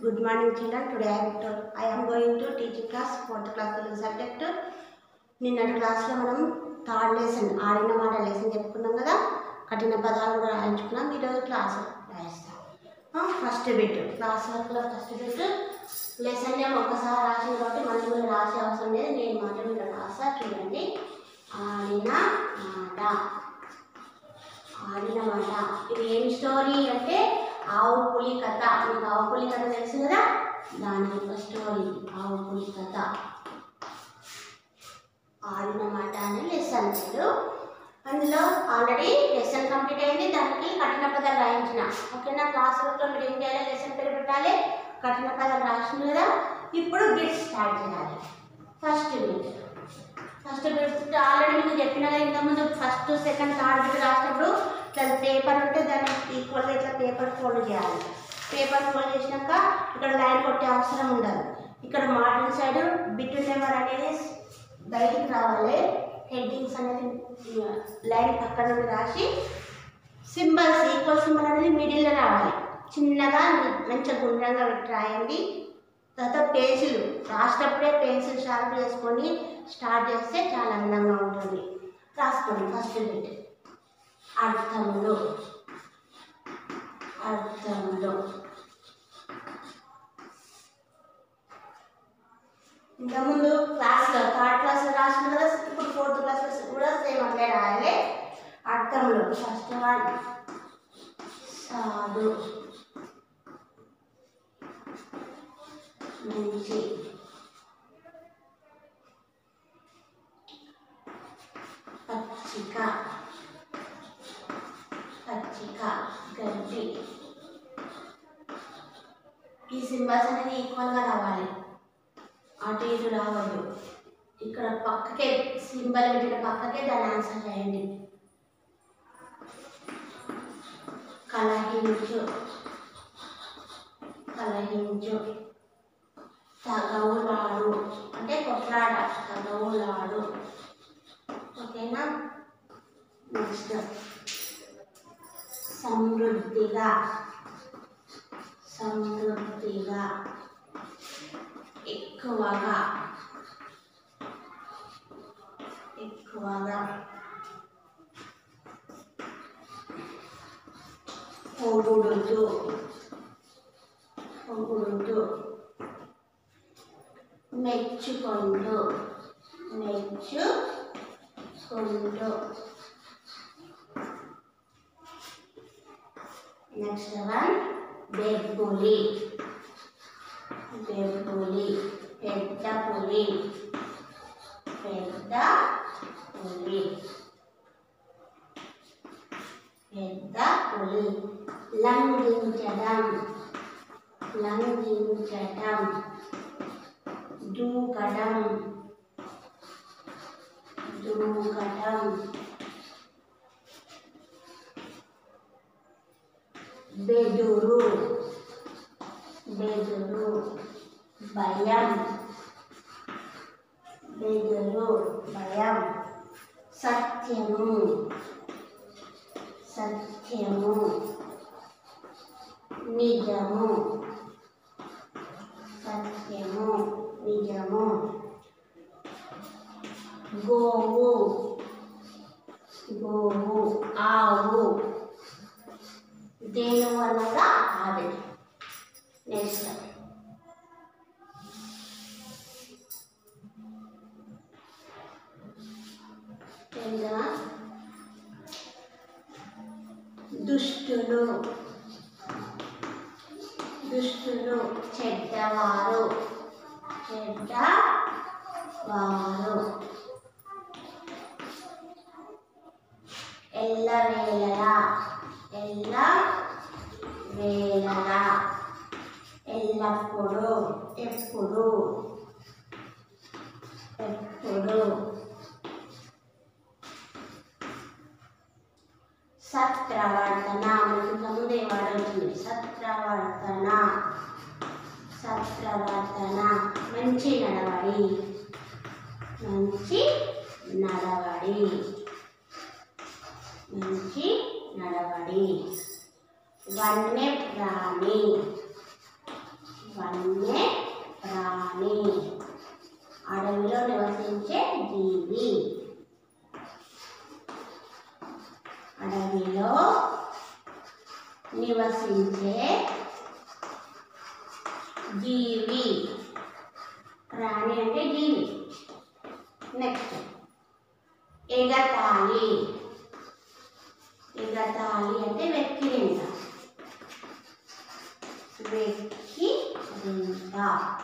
Good morning, children. Today I am, to, I am going to teach class fourth class Telugu subject నిన్నటి క్లాస్లో మనం third lesson ఆడిన మాట lesson చెప్పుకున్నాం కదా కఠిన పదాలు కూడా రాయించుకున్నాం ఈరోజు క్లాస్ రాయిస్తాం ఫస్ట్ బిట్ క్లాస్ వర్క్లో ఫస్ట్ బిట్ లెసన్ నేమ్ ఒకసారి రాసింది కాబట్టి మళ్ళీ మీరు రాసే అవసరం లేదు నేను మాత్రం ఇక్కడ రాసా చూడండి ఆడిన మాట ఆడిన మాట ఇది ఏం స్టోరీ అంటే ఆవు పులి కథ మీకు ఆవు పులి కథ తెలుసు కదా దాని యొక్క స్టోరీ ఆవు పులి కథ ఆడిన మాట అనే లెసన్ పేరు అందులో ఆల్రెడీ లెసన్ కంప్లీట్ అయింది దానికి కఠిన పదాలు రాయించిన ఓకేనా క్లాస్ వర్క్లో మీరు ఏం చేయాలి లెసన్ పేరు పెట్టాలి కఠిన పదాలు రాసిన కదా ఇప్పుడు బిట్ స్టార్ట్ చేయాలి first bit first bit already మీకు చెప్పిన కదా ఇంతకుముందు ఫస్ట్ సెకండ్ థర్డ్ బిట్ రాసినప్పుడు ఇట్లా పేపర్ ఉంటే దాన్ని ఈక్వల్గా ఇట్లా పేపర్ ఫోల్డ్ చేయాలి పేపర్ ఫోల్డ్ చేసినాక ఇక్కడ లైన్ కొట్టే అవసరం ఉండదు ఇక్కడ మార్జిన్ సైడ్ బిట్ నెంబర్ అనేది బయటికి రావాలి హెడ్డింగ్స్ అనేది లైన్ పక్కన నుండి రాసి సింబల్స్ ఈక్వల్ సింబల్ అనేది మిడిల్లో రావాలి చిన్నగా మంచిగా గుండ్రంగా పెట్టి రాయండి తర్వాత పెన్సిల్ రాసేటప్పుడే పెన్సిల్ షార్ప్ చేసుకొని స్టార్ట్ చేస్తే చాలా అందంగా ఉంటుంది రాసుకోండి ఫస్ట్ బిట్ అర్థములు అర్థములు ఇంతకుముందు క్లాస్లో థర్డ్ క్లాస్లో రాసిన కదా ఇప్పుడు ఫోర్త్ క్లాస్లో కూడా సేమ్ అట్లే రాయాలి అర్థములు ఫస్ట్ వన్ సాధు మంచి పచ్చిక పచ్చిక గడ్డి ఈ సింబల్స్ అనేది ఈక్వల్గా రావాలి అటు ఇటు రావద్దు ఇక్కడ పక్కకే సింబల్ పెట్టిన పక్కకే దాని ఆన్సర్ చేయండి కలహించు కలహించు తగవులాడు అంటే కొట్లాడ తగవులాడు ఓకేనా నెక్స్ట్ సమృద్ధిగా సమృద్ధిగా ఎక్కువగా ఎక్కువగా పొగుడుతూ పొగుడుతూ మెచ్చుకుంటూ మెచ్చుకుంటూ నెక్స్ట్ వన్ బెబ్బులి బెబ్బులి పెద్ద పులి పెద్ద పులి పెద్ద పులి లంఘించడం లంఘించడం దూకడం దూకడం బెదురు బెదురు భయం బెదురు భయం సత్యము సత్యము నిజము సత్యము నిజము గోవు గోవు ఆవు దేని వల్ల అది నెక్స్ట్ ఏంటా దుష్టులు దుష్టులు చెడ్డవారు చెడ్డవారు ఎల్లవేళలా ఎల్ల వేళలా ఎల్లప్పుడు ఎప్పుడు ఎప్పుడు సత్ప్రవర్తన మనకి ముందే వాడుతుంది సత్ప్రవర్తన సత్ప్రవర్తన మంచి నడవడి మంచి నడవడి మంచి నడవడి వన్య ప్రాణి వన్య ప్రాణి అడవిలో నివసించే జీవి అడవిలో నివసించే జీవి ప్రాణి అంటే జీవి నెక్స్ట్ ఎగతాళి ఎగతాళి అంటే వెక్కిరింత వెక్కిరింత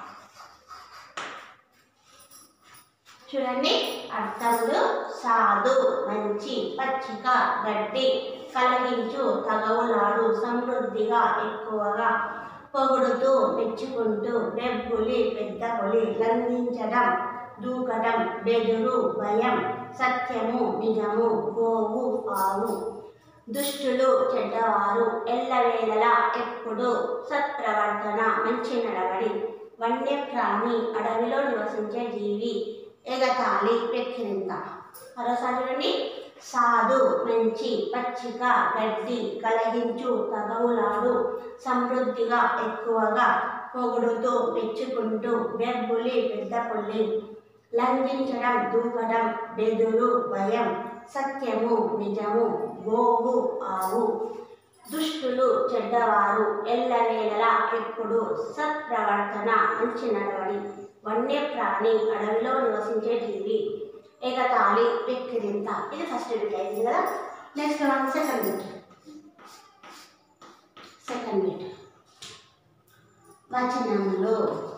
చూడండి అర్థములు సాధు మంచి పచ్చిక గడ్డి కలిగించు తగవులాడు సమృద్ధిగా ఎక్కువగా పొగుడుతూ మెచ్చుకుంటూ బెబ్బులి పెద్ద పులి లంఘించడం దూకడం బెదురు భయం సత్యము నిజము గోవు ఆవు దుష్టులు చెడ్డవారు ఎల్లవేళలా ఎప్పుడు సత్ప్రవర్తన మంచి నడవడి వన్యప్రాణి అడవిలో నివసించే జీవి ఎగతాళి వెక్కిరింత మరోసారి చూడండి సాధు మంచి పచ్చిక గడ్డి కలగించు తగవులాడు సమృద్ధిగా ఎక్కువగా పొగుడుతూ మెచ్చుకుంటూ బెబ్బులి పెద్ద పుల్లి లంఘించడం దూకడం బెదురు భయం సత్యము నిజము గోవు ఆవు దుష్టులు చెడ్డవారు ఎల్లవేళలా ఎప్పుడు సత్ప్రవర్తన మంచి నడవడి వన్యప్రాణి అడవిలో నివసించే జీవి ఎగతాళి వెక్కిరింత ఇది ఫస్ట్ బిట్ అయింది కదా next one second bit second bit వచనములు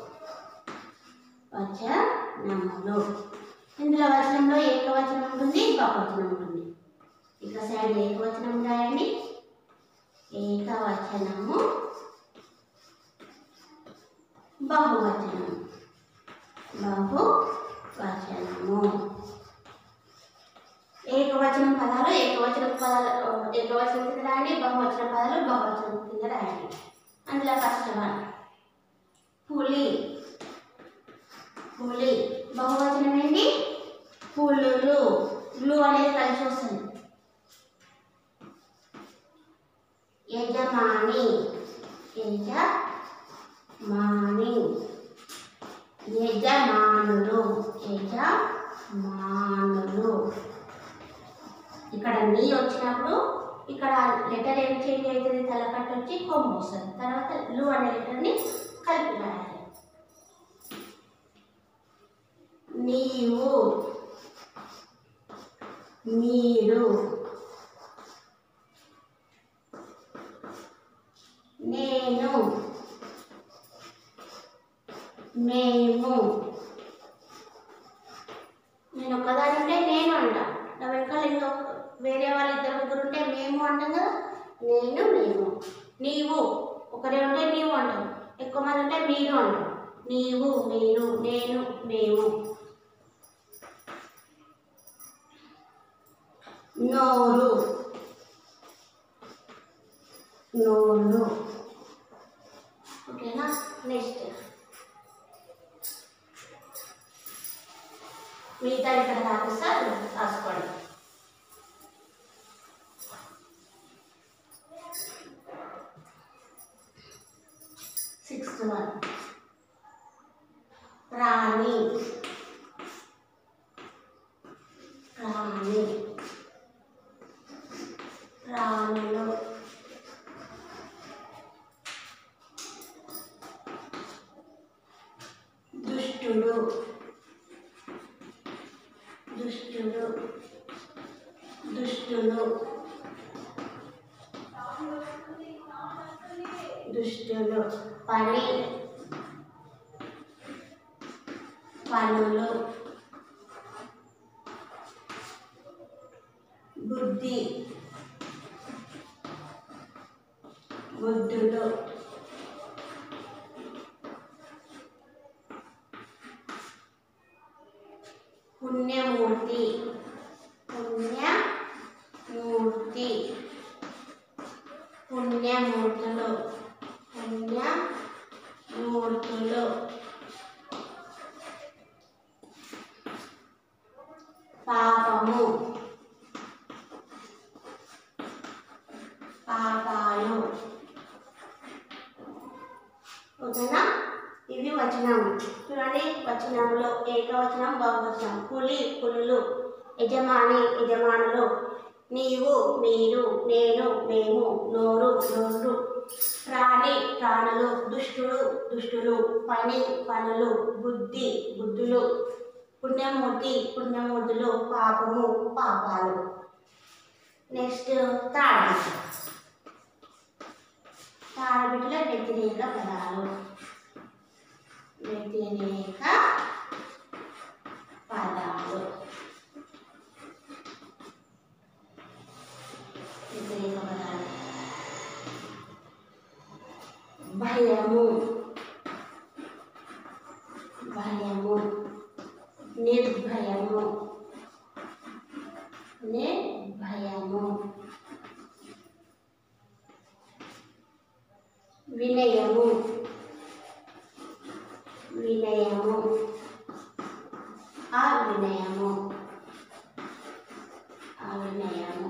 వచనములు ఇందులో వచనంలో ఏకవచనం ఉంటుంది బహువచనం ఉంటుంది ఇక సైడ్ ఏకవచనం రాయండి ఏకవచనము బహువచనం బహువచనము ఏకవచనం పదాలు ఏకవచనం పదాలు ఏకవచనం కింద రాయండి బహువచన పదాలు బహువచనం కింద రాయండి అందులో ఫస్ట్ వన్ పులి పులి బహువచనం ఏంటి పులులు లు అనేది కలిసి వస్తుంది యజమాని యజమాని యజమానులు యజమానులు ఇక్కడ నీ వచ్చినప్పుడు ఇక్కడ లెటర్ ఏం చేంజ్ అవుతుంది తలకట్టు వచ్చి కొమ్ము వస్తుంది తర్వాత లు అనే లెటర్ని కలిపి రాయాలి నీవు మీరు నేను మేము నేను ఒక్కదాని ఉంటే నేను అంటా నా వెనకాల ఇంకో వేరే వాళ్ళు ఇద్దరు ముగ్గురు ఉంటే మేము అంటాం కదా నేను మేము నీవు ఒకరే ఉంటే నీవు అంటాం ఎక్కువ మంది ఉంటే మీరు అంటాం నీవు మీరు నేను మేము నోరు నోరు ఓకేనా నెక్స్ట్ మిగతా ఇక్కడ రాపిస్తా రాసుకోండి సిక్స్త్ వన్ రాణి రాణి రాణులు దుష్టుడు దుష్టుడు దుష్టులు దుష్టులు పని పనులు బుద్ధి బుద్ధులు పుణ్యమూర్తి పుణ్యమూర్తి పుణ్యమూర్తులు పుణ్యమూర్తులు పాపము పాపాలు ఓకేనా ఇది వచనం చూడండి వచనంలో ఏకవచనం బహువచనం పులి పులులు యజమాని యజమానులు నీవు మీరు నేను మేము నోరు నోరు ప్రాణి ప్రాణులు దుష్టుడు దుష్టులు పని పనులు బుద్ధి బుద్ధులు పుణ్యమూర్తి పుణ్యమూర్తులు పాపము పాపాలు నెక్స్ట్ తాడు తాడబిడ్డల వ్యతిరేక పదాలు వ్యతిరేక పదాలు వ్యతిరేక పదాలు భయము భయము నిర్భయము నిర్భయము వినయము వినయము అవినయము అవినయము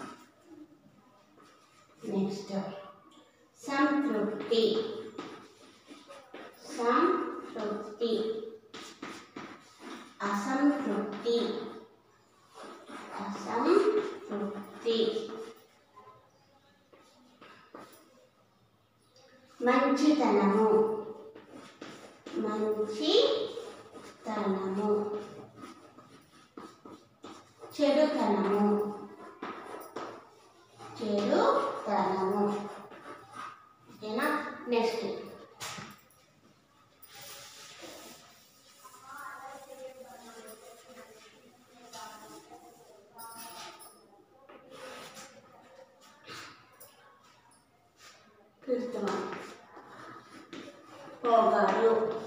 నెక్స్ట్ సంతృప్తి సంతృప్తి అసంతృప్తి అసంతృప్తి మంచితనము మంచితనము చెడుతనము చెడుతనము ఓకేనా నెక్స్ట్ కృత్రిమ పొగరు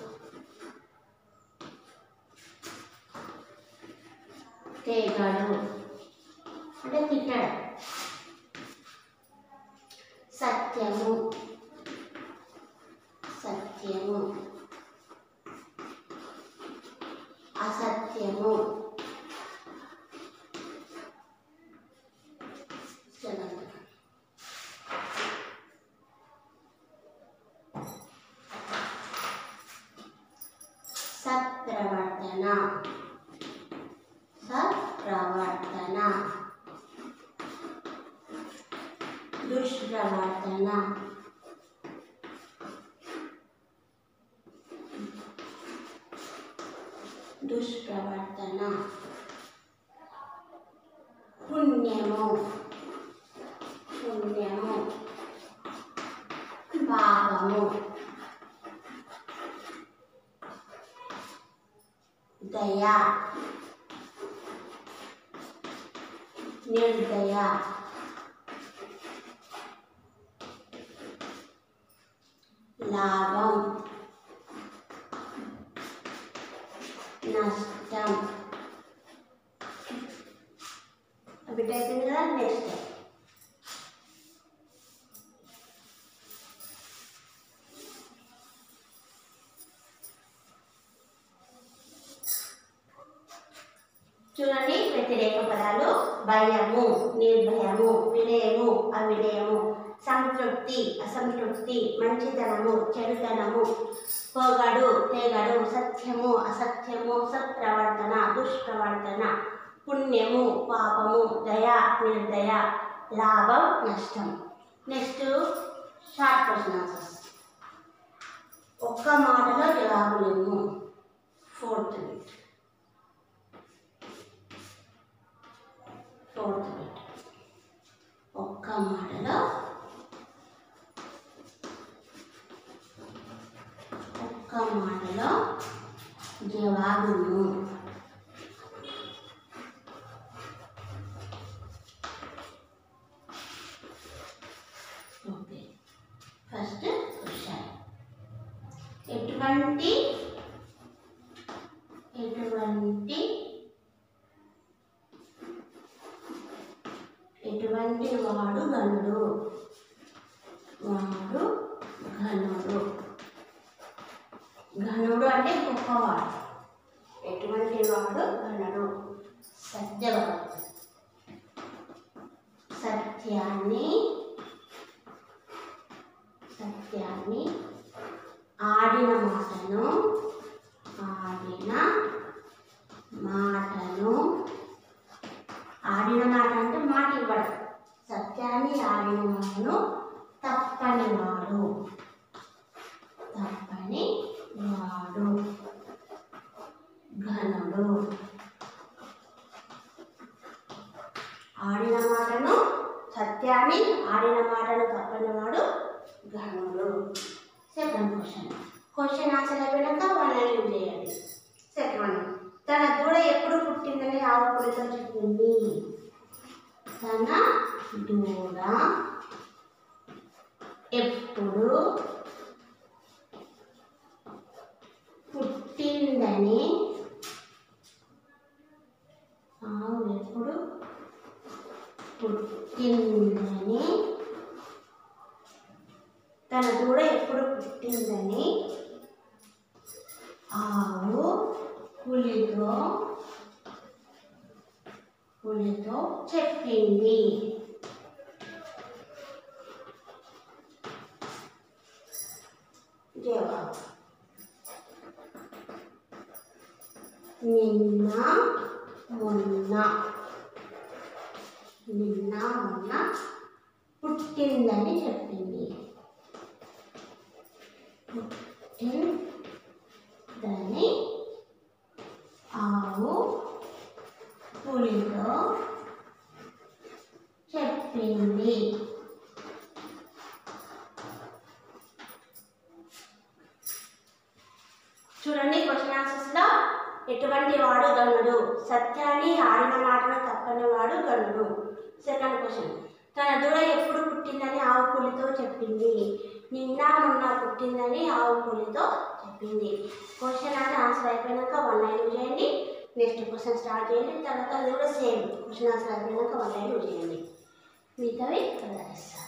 తేగడు అంటే తిట్టడం సత్యము సత్యము అసత్యము చదవండి సత్ప్రవర్తన సత్ప్రవర్తన దుష్ప్రవర్తన దుష్ప్రవర్తన పుణ్యము పుణ్యము పాపము దయ నిర్దయ లాభం నష్టం బిడ్డ అయిపోయింది కదా నెక్స్ట్ చూడండి వ్యతిరేక పదాలు భయము నిర్భయము వినయము అవినయము సంతృప్తి అసంతృప్తి మంచితనము చెడుతనము పొగడు తెగడు సత్యము అసత్యము సత్ప్రవర్తన దుష్ప్రవర్తన పుణ్యము పాపము దయ నిర్దయ లాభం నష్టం నెక్స్ట్ షార్ట్ క్వశ్చన్ ఆన్సర్స్ ఒక్క మాటలో జవాబులేము ఫోర్త్ బిట్ ఫోర్త్ బిట్ ఒక్క మాటలో ఒక్క మాటలో జవాబును ఓకే ఫస్ట్ క్వశ్చన్ ఎటువంటి ఎటువంటి ఎటువంటి వాడు గనుడు వాడు ఘనుడు ఘనుడు అంటే గొప్పవాడు ఎటువంటి వాడు ఘనుడు సత్యవాడు సత్యాన్ని సత్యాన్ని ఆడిన మాటను ఆడిన మాటను ఆడిన మాట అంటే మాట ఇవ్వడం సత్యాన్ని ఆడిన మాటను తప్పని వాడు తప్పని వాడు ఘనుడు ఆడిన మాటను సత్యాన్ని ఆడిన మాటను తప్పని వాడు ఘనుడు సెకండ్ క్వశ్చన్ క్వశ్చన్ ఆన్సర్ అయిపోయినాక వాళ్ళని యూజ్ చేయాలి సెకండ్ వన్ తన దూడ ఎప్పుడు పుట్టిందని ఆవు పులితో చెప్పింది తన దూడ ఎప్పుడు పుట్టిందని ఆవు ఎప్పుడు పుట్టిందని తన దూడ ఎప్పుడు పుట్టిందని ఆవు పులితో పులితో చెప్పింది జవాబు నిన్న మొన్న నిన్న మొన్న పుట్టిందని చెప్పింది పుట్టిందని ఆవు పులితో చెప్పింది చూడండి క్వశ్చన్ ఆన్సర్స్ లో ఎటువంటి వాడు గనుడు సత్యాన్ని ఆడిన మాటను తప్పని వాడు గనుడు సెకండ్ క్వశ్చన్ తన దూడ ఎప్పుడు పుట్టిందని ఆవు పులితో చెప్పింది నిన్న మొన్న పుట్టిందని ఆవు పులితో చెప్పింది క్వశ్చన్ అంటే ఆన్సర్ అయిపోయినాక వన్ లైన్ యూజ్ చేయండి నెక్స్ట్ క్వశ్చన్ స్టార్ట్ చేయండి తర్వాత అది కూడా సేమ్ క్వశ్చన్ ఆన్సర్ అయిపోయినాక వన్ లైన్ యూజ్ చేయండి మిగతావి కలరిస్తారు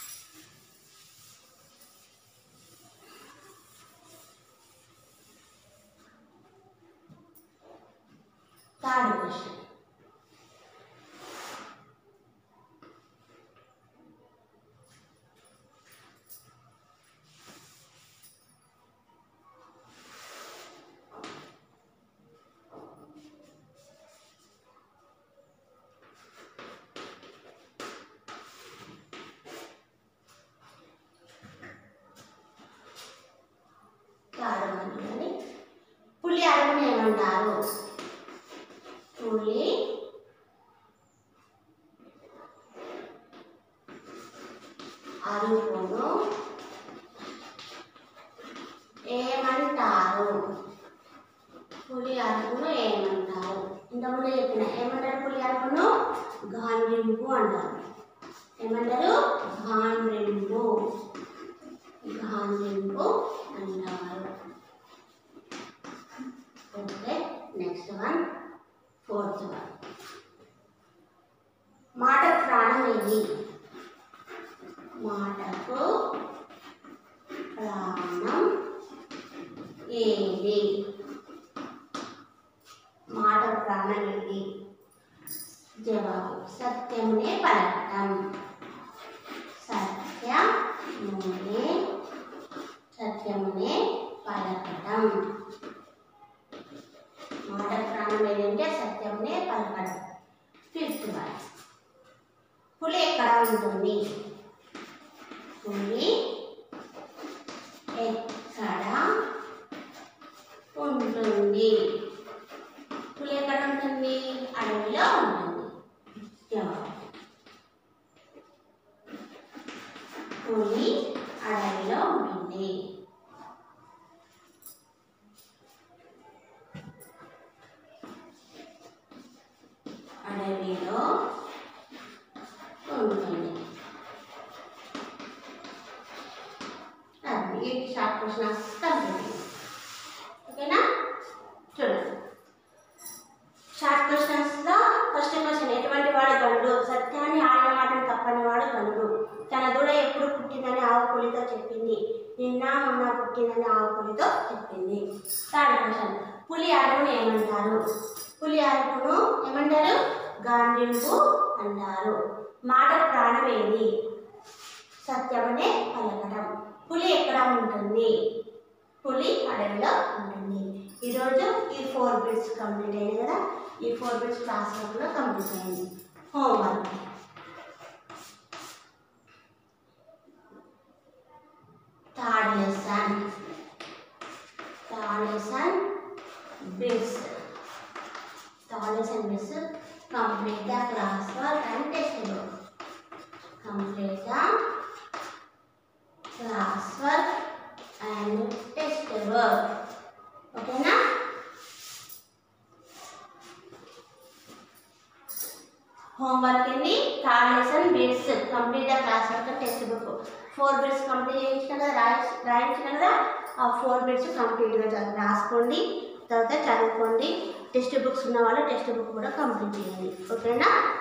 థర్డ్ క్వశ్చన్ థర్డ్ వన్ చూడండి పులి అడుగుని ఏమంటారు పులి అరుపును ఏమంటారు పులి అరుపును ఏమంటారు ఇంతకుముందు చెప్పిన ఏమంటారు పులి అరుపును గాండ్రింపు అంటారు ఏమంటారు గాండ్రింపు గాండ్రింపు అంటారు okay next one fourth one మాట ప్రాణం ఏది మాటకు ప్రాణం ఏది మాట ప్రాణం ఏది జవాబు సత్యమునే పలకటం సత్యమునే సత్యమునే పలకటం మాట ప్రాణం ఏదంటే సత్యమునే పలకడం ఫిఫ్త్ వన్ పులి ఎక్కడ ఉంటుంది పులి ఎక్కడ ఉంటుంది పులి ఎక్కడ ఉంటుంది అడవిలో ఉంటుంది జవాబు పులి అడవిలో ఉంటుంది అడవిలో ఉంటుంది అది ఈ షార్ట్ క్వశ్చన్ కంప్లీట్ ఓకేనా చూడండి షార్ట్ క్వశ్చన్స్ లో ఫస్ట్ క్వశ్చన్ ఎటువంటి వాడు గనుడు సత్యాన్ని ఆడిన మాటను తప్పని వాడు గనుడు తన దూడ ఎప్పుడు పుట్టిందని ఆవు పులితో చెప్పింది నిన్న మొన్న పుట్టిందని ఆవు పులితో చెప్పింది థర్డ్ క్వశ్చన్ పులి అరుపును ఏమంటారు పులి అరుపును ఏమంటారు గాంధింపు అంటారు మాట ప్రాణం ఏది సత్యమనే పలకడం పులి ఎక్కడ ఉంటుంది పులి అడవిలో ఉంటుంది ఈరోజు ఈ ఫోర్ బిట్స్ కంప్లీట్ అయ్యాయి కదా ఈ ఫోర్ బిట్స్ క్లాస్ వర్క్లో కంప్లీట్ అయింది homework third lesson third lesson bits third lesson bits complete the class work and text book complete the class work and text work ఓకేనా హోంవర్క్ ఏంటి third lesson bits complete the class work text book four bits complete చేయించిన కదా రాయి రాయించిన కదా ఆ four bits కంప్లీట్గా రాసుకోండి తర్వాత చదువుకోండి టెక్స్ట్ బుక్స్ ఉన్న వాళ్ళు టెక్స్ట్ బుక్ కూడా కంప్లీట్ చేయండి ఓకేనా